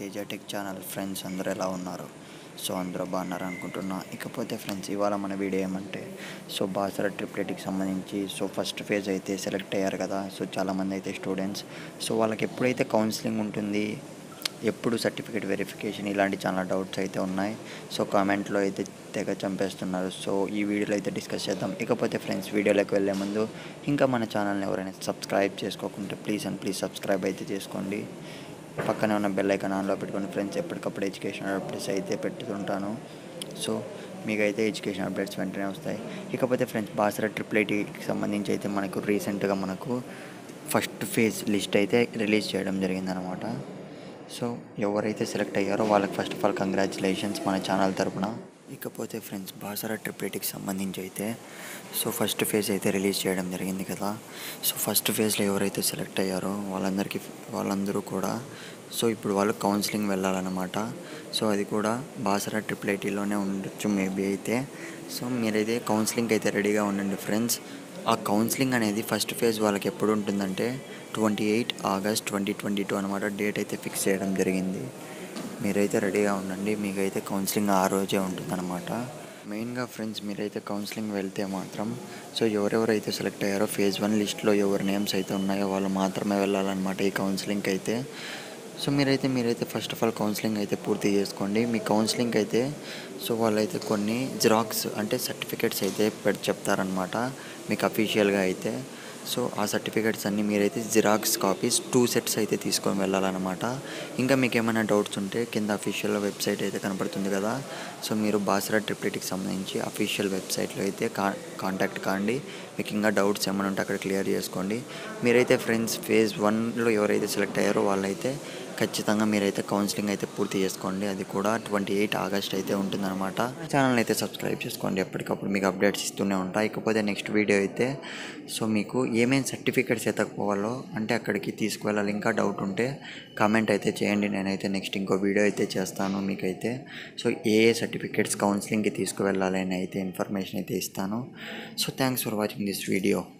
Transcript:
తేజటెక్ channel friends అందరూ ఎలా ఉన్నారు సో అందరూ బాగున్నారు అనుకుంటున్నా ఇకపోతే ఫ్రెండ్స్ ఇవాళ మన వీడియో ఏమంటే సో బాసర ట్రిప్లెట్కి సంబంధించి సో ఫస్ట్ ఫేజ్ అయితే సెలెక్ట్ అయ్యారు కదా సో చాలామంది అయితే స్టూడెంట్స్ సో వాళ్ళకి ఎప్పుడైతే కౌన్సిలింగ్ ఉంటుంది ఎప్పుడు సర్టిఫికేట్ వెరిఫికేషన్ ఇలాంటి చాలా డౌట్స్ అయితే ఉన్నాయి సో కామెంట్లో అయితే తెగ చంపేస్తున్నారు సో ఈ వీడియోలో అయితే డిస్కస్ చేద్దాం ఇకపోతే ఫ్రెండ్స్ వీడియోలోకి వెళ్ళే ముందు ఇంకా మన ఛానల్ని ఎవరైనా సబ్స్క్రైబ్ చేసుకోకుంటే ప్లీజ్ అండ్ ప్లీజ్ సబ్స్క్రైబ్ అయితే చేసుకోండి పక్కనే ఉన్న బెల్ ఐకాన్ ఆన్లో పెట్టుకోండి ఫ్రెండ్స్ ఎప్పటికప్పుడు ఎడ్యుకేషన్ అప్డేట్స్ అయితే పెట్టుతుంటాను సో మీకైతే ఎడ్యుకేషన్ అప్డేట్స్ వెంటనే వస్తాయి ఇకపోతే ఫ్రెండ్స్ బాసరా ట్రిపుల్ ఐటీకి సంబంధించి అయితే మనకు రీసెంట్గా మనకు ఫస్ట్ ఫేజ్ లిస్ట్ అయితే రిలీజ్ చేయడం జరిగిందనమాట సో ఎవరైతే సెలెక్ట్ అయ్యారో వాళ్ళకి ఫస్ట్ ఆఫ్ ఆల్ కంగ్రాచులేషన్స్ మన ఛానల్ తరపున ఇకపోతే ఫ్రెండ్స్ బాసరా ట్రిప్లెట్కి సంబంధించి అయితే సో ఫస్ట్ ఫేజ్ అయితే రిలీజ్ చేయడం జరిగింది కదా సో ఫస్ట్ ఫేజ్లో ఎవరైతే సెలెక్ట్ అయ్యారో వాళ్ళందరికీ వాళ్ళందరూ కూడా సో ఇప్పుడు వాళ్ళు కౌన్సిలింగ్ వెళ్ళాలన్నమాట సో అది కూడా బాసరా ట్రిపుల్ ఐటీలోనే ఉండొచ్చు మేబీ అయితే సో మీరైతే కౌన్సిలింగ్ అయితే రెడీగా ఉండండి ఫ్రెండ్స్ ఆ కౌన్సిలింగ్ అనేది ఫస్ట్ ఫేజ్ వాళ్ళకి ఎప్పుడు ఉంటుందంటే twenty eight August twenty twenty two అనమాట డేట్ అయితే ఫిక్స్ చేయడం జరిగింది మీరైతే రెడీగా ఉండండి మీకైతే కౌన్సిలింగ్ ఆ రోజే ఉంటుందన్నమాట మెయిన్గా ఫ్రెండ్స్ మీరైతే కౌన్సిలింగ్ వెళ్తే మాత్రం సో ఎవరెవరైతే సెలెక్ట్ అయ్యారో ఫేజ్ వన్ లిస్ట్లో ఎవరి నేమ్స్ అయితే ఉన్నాయో వాళ్ళు మాత్రమే వెళ్ళాలన్నమాట ఈ కౌన్సిలింగ్కి అయితే సో మీరైతే మీరైతే ఫస్ట్ ఆఫ్ ఆల్ కౌన్సిలింగ్ అయితే పూర్తి చేసుకోండి మీ కౌన్సిలింగ్ అయితే సో వాళ్ళైతే కొన్ని జిరాక్స్ అంటే సర్టిఫికేట్స్ అయితే పెట్టి చెప్తారనమాట మీకు అఫీషియల్గా అయితే సో ఆ సర్టిఫికేట్స్ అన్నీ మీరైతే జిరాక్స్ కాపీస్ టూ సెట్స్ అయితే తీసుకొని వెళ్ళాలన్నమాట ఇంకా మీకు ఏమైనా డౌట్స్ ఉంటే కింద అఫీషియల్ వెబ్సైట్ అయితే కనపడుతుంది కదా సో మీరు బాసరా ట్రిప్లెట్కి సంబంధించి అఫీషియల్ వెబ్సైట్లో అయితే కా కాంటాక్ట్ కాండి మీకు ఇంకా డౌట్స్ ఏమైనా ఉంటే అక్కడ క్లియర్ చేసుకోండి మీరైతే ఫ్రెండ్స్ ఫేజ్ వన్లో ఎవరైతే సెలెక్ట్ అయ్యారో వాళ్ళైతే ఖచ్చితంగా మీరైతే కౌన్సిలింగ్ అయితే పూర్తి చేసుకోండి అది కూడా ట్వంటీ ఎయిట్ ఆగస్ట్ అయితే ఉంటుందన్నమాట ఛానల్ అయితే సబ్స్క్రైబ్ చేసుకోండి ఎప్పటికప్పుడు మీకు అప్డేట్స్ ఇస్తూనే ఉంటాయి ఇకపోతే నెక్స్ట్ వీడియో అయితే సో మీకు ఏమేమి సర్టిఫికేట్స్ ఎత్తకపోవాలో అంటే అక్కడికి తీసుకువెళ్ళాలి ఇంకా డౌట్ ఉంటే కామెంట్ అయితే చేయండి నేనైతే నెక్స్ట్ ఇంకో వీడియో అయితే చేస్తాను మీకైతే సో ఏ ఏ సర్టిఫికేట్స్ కౌన్సిలింగ్కి తీసుకువెళ్ళాలి అని అయితే ఇన్ఫర్మేషన్ అయితే ఇస్తాను so thanks for watching this video